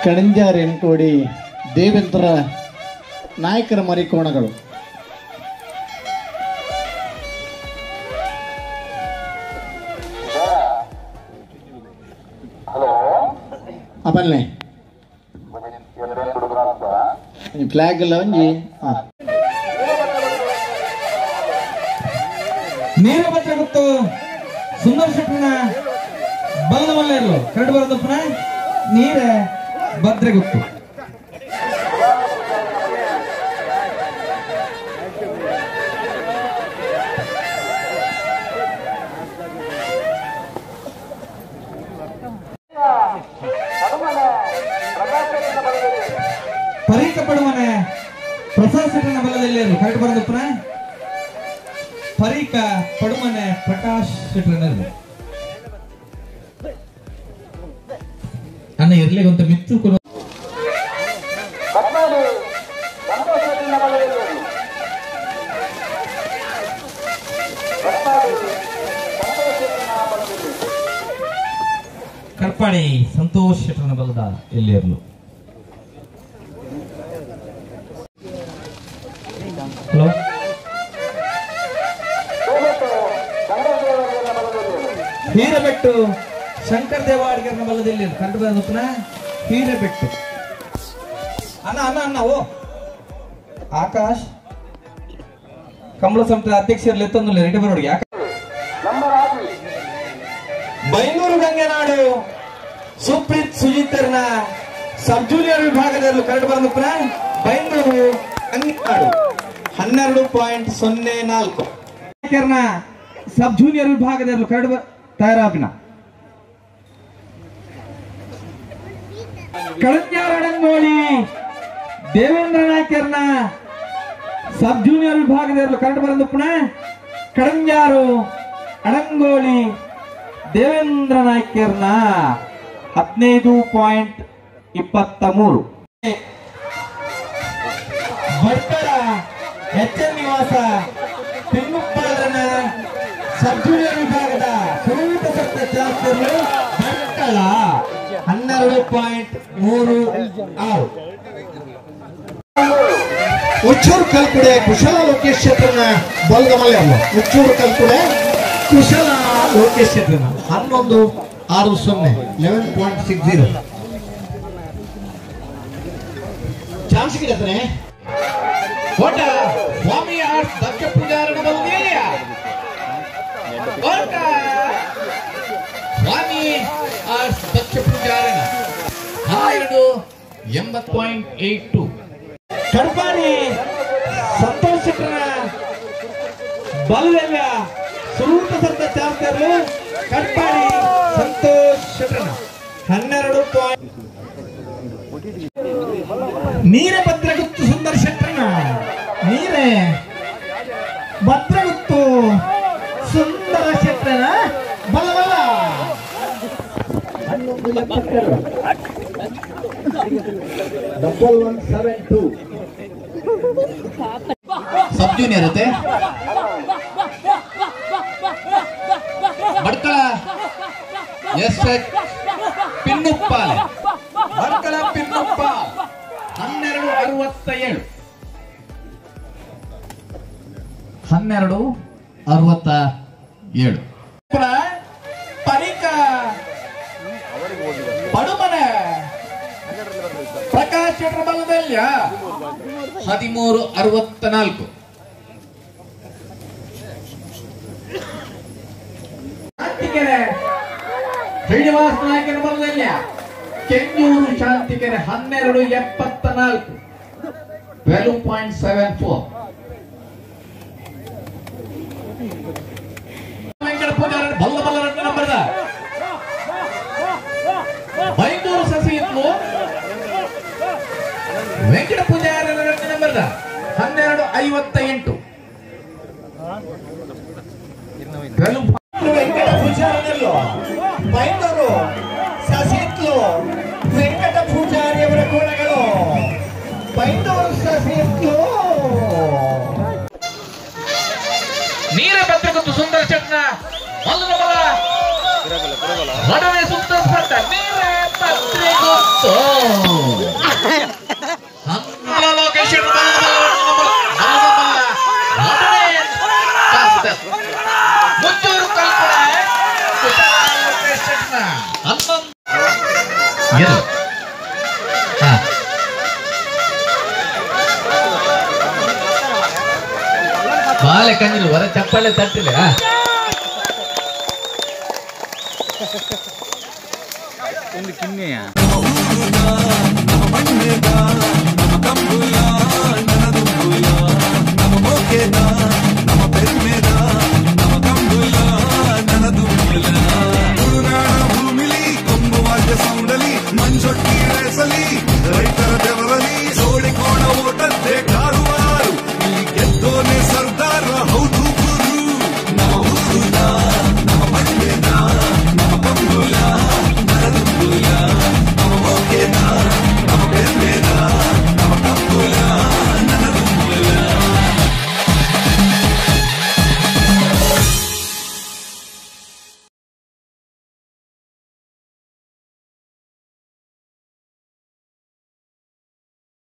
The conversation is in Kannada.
ಕಣಂಜಾರ್ ಎನ್ಕೋಡಿ ದೇವೇಂದ್ರ ನಾಯಕರ ಮರಿಕೋಣಗಳು ಆಮೇಲೆ ಫ್ಲಾಗ್ ಎಲ್ಲ ಒಂಜಿ ಹಾ ನೇರ ಭದ್ರ ಗೊತ್ತು ಸುಂದರ ಶೆಟ್ಟನ ಬಲದ ಮಲ್ಲೆರು ಕರಡು ಬರೋದಪ್ಪನ ನೀರ ಭದ್ರ ಗೊತ್ತು ಪರೀಕ ಪಡುವನೆ ಪ್ರಸಾದ್ ಶೆಟ್ಟನ ಬಲದಲ್ಲಿ ಕರಡು ಬರೋದಪ್ಪನ ಪರೀಕ ಪಡುಮನೆ ಪ್ರಕಾಶ್ ಶೆಟ್ಟರನಲ್ಲಿ ಅನ್ನ ಇರ್ಲಿಗಂತ ಮಿತ್ತು ಕೊಡು ಕಡ್ಪಾಡಿ ಸಂತೋಷ್ ಶೆಟ್ಟರನ ಬಲದ ಎಲ್ಲಿ ಇರಲು ಹಲೋ ಹೀರಬೆಟ್ಟು ಶಂಕರ್ ದೇವಾಡಿಗರನ ಬಲದಲ್ಲಿ ಕಂಡು ಬಂದಪ್ಪನ ಹೀರಬೆಟ್ಟು ಅಣ್ಣ ಅಣ್ಣ ಅಣ್ಣ ಓ ಆಕಾಶ್ ಕಮಲ ಸಂಸ್ಥೆ ಅಧ್ಯಕ್ಷರಲ್ಲಿ ಎತ್ತೊಂದಿಲ್ಲ ರೆಡಿ ಬರೋಡಿ ಯಾಕೆ ಬೈಂದೂರು ಗಂಗೆನಾಡು ಸುಪ್ರೀತ್ ಸುಜಿತರ್ನ ಸಬ್ ಜೂನಿಯರ್ ವಿಭಾಗದಲ್ಲಿ ಕರೆದು ಬಂದಪ್ಪನ ಬೈಂದೂರು ಗಂಗೆನಾಡು ಹನ್ನೆರಡು ಪಾಯಿಂಟ್ ಸೊನ್ನೆ ನಾಲ್ಕು ಸಬ್ ಜೂನಿಯರ್ ವಿಭಾಗದಲ್ಲಿ ಕರೆದು ತಯಾರಾಪಿನ ಕಳಂಜಾರಡಂಗೋಳಿ ದೇವೇಂದ್ರ ನಾಯ್ಕರ್ನ ಸಬ್ ಜೂನಿಯರ್ ವಿಭಾಗದಲ್ಲಿ ಕರೆದು ಬಂದಪ್ಪನ ಕಳಂಜಾರು ಅಡಂಗೋಳಿ ದೇವೇಂದ್ರ ನಾಯ್ಕರ್ನ ಹದಿನೈದು ಪಾಯಿಂಟ್ ಇಪ್ಪತ್ತ ಮೂರು ಭಟ್ಕಳ ಎಚ್ ಎನ್ ನಿವಾಸ ತಿಮ್ಮಪ್ಪರನ ಸಬ್ ಜೂನಿಯರ್ ವಿಭಾಗದ ಸುರೂಪ ಸಪ್ತ ಚಾಸ್ತಿಗಳು ಭಟ್ಕಳ ಹನ್ನೆರಡು ಪಾಯಿಂಟ್ ಮೂರು ಆರು ಉಚ್ಚೂರು ಕಲ್ಕುಡೆ ಕುಶಲ ಲೋಕೇಶ್ ಕ್ಷೇತ್ರನ ಬಲ್ಗಮಲೆ ಅಲ್ಲ ಉಚ್ಚೂರು ಕಲ್ಕುಡೆ ಕುಶಲ ಲೋಕೇಶ್ ಕ್ಷೇತ್ರನ ಹನ್ನೊಂದು ಆರು ಸೊನ್ನೆ eleven point six zero chance ಗಿಡತಾನೆ ಓಟ ಸ್ವಾಮಿ ಆರ್ಟ್ಸ್ ದಕ್ಷ ಪೂಜಾರನ ಬಂದಿದೆಯ ಓಟ ಸ್ವಾಮಿ ಆರ್ಟ್ಸ್ ದಕ್ಷ ಪೂಜಾರನ ಹನ್ನೆರಡು ಎಂಬತ್ ಪಾಯಿಂಟ್ ಏಟ್ ಟು ಕಡ್ಪಾಡಿ ಸಂತೋಷ್ ಶೆಟ್ಟರ ಬಲವೆಲ್ಲ ಸುರೂಪ ಸರ್ದ ಚಾರ್ಜರ್ಲು ಕಡ್ಪಾಡಿ ಸಂತೋಷ್ ಶೆಟ್ಟರನ ಹನ್ನೆರಡು ಪಾಯಿಂಟ್ ನೀರ ಭದ್ರಗುತ್ತು ಸುಂದರ ಶೆಟ್ಟರನ ನೀರೇ ಭದ್ರಗುತ್ತು ಸುಂದರ ಶೆಟ್ಟರನ ಬಲವಲ್ಲ double one seven two sub junior ಇರುತ್ತೆ ಬಡ್ಕಳ ಎಸ್ ಎಚ್ ಪಿನ್ನುಪ್ಪಾಲೆ ಬಡ್ಕಳ ಪಿನ್ನುಪ್ಪ ಹನ್ನೆರಡು ಅರವತ್ತ ಏಳು ಹನ್ನೆರಡು ಅರವತ್ತ ಏಳು ಪರಿಕ ಪಡುಮನೆ ಪ್ರಕಾಶ್ ಬಲದಲ್ಯ ಹದಿಮೂರು ಅರವತ್ತ ನಾಲ್ಕು ಶಾಂತಿಕೆರೆ ಶ್ರೀನಿವಾಸ ನಾಯಕನ ಬಲದಲ್ಯ ಕೆಂಜೂರು ಶಾಂತಿಕೆರೆ ಹನ್ನೆರಡು ಎಪ್ಪತ್ತ ನಾಲ್ಕು twelve point seven four Venkata ಪೂಜಾರ ಬಲ್ಲ ಬಲ್ಲ ರನ್ ನಂಬರ್ದ ಬೈಂದೂರು ಸಸಿ ಇತ್ತು ವೆಂಕಟ ಪೂಜಾರ ರನ್ ನಂಬರ್ದ ಹನ್ನೆರಡು ಐವತ್ತ ಎಂಟು ಟ್ವೆಲ್ವ್ ವೆಂಕಟ ಪೂಜಾರನಲ್ಲೋ ಬೈಂದೂರು ಸಸಿತ್ಲು ವೆಂಕಟ ಪೂಜಾರಿಯವರ ಕೋಣಗಳು ಬೈಂದೂರು ಸಸಿತ್ಲು ನೀರ ಭದ್ರಗುತ್ತು ಸುಂದರ ಚಟ್ನ ಮಲ್ಲನ ಬಲ ಒಡವೆ ಸುತ್ತ ಸ್ಪರ್ಧ ನೀರೇ ಪತ್ರೆ ಗೊತ್ತು ಹನ್ನೊಂದರ ಲೋಕೇಶನ್ ಮುಚ್ಚೂರು ಕಲ್ಪನೆ ಕುಶಲ ಲೊಕೇಶನ್ನ ಹನ್ನೊಂದು ಏನು ಹಾ ಬಾಲೆ ಕಂದಿರು ಹೊರ ಚಪ್ಪಳೆ ತಟ್ಟಿಲ್ಲ ಒಂದು ಕಿನ್ನೆಯ ನಮ್ಮ ಪೆರ್ಮೆದ ನಮ್ಮ ಕಂಬುಲ ನನ್ನದು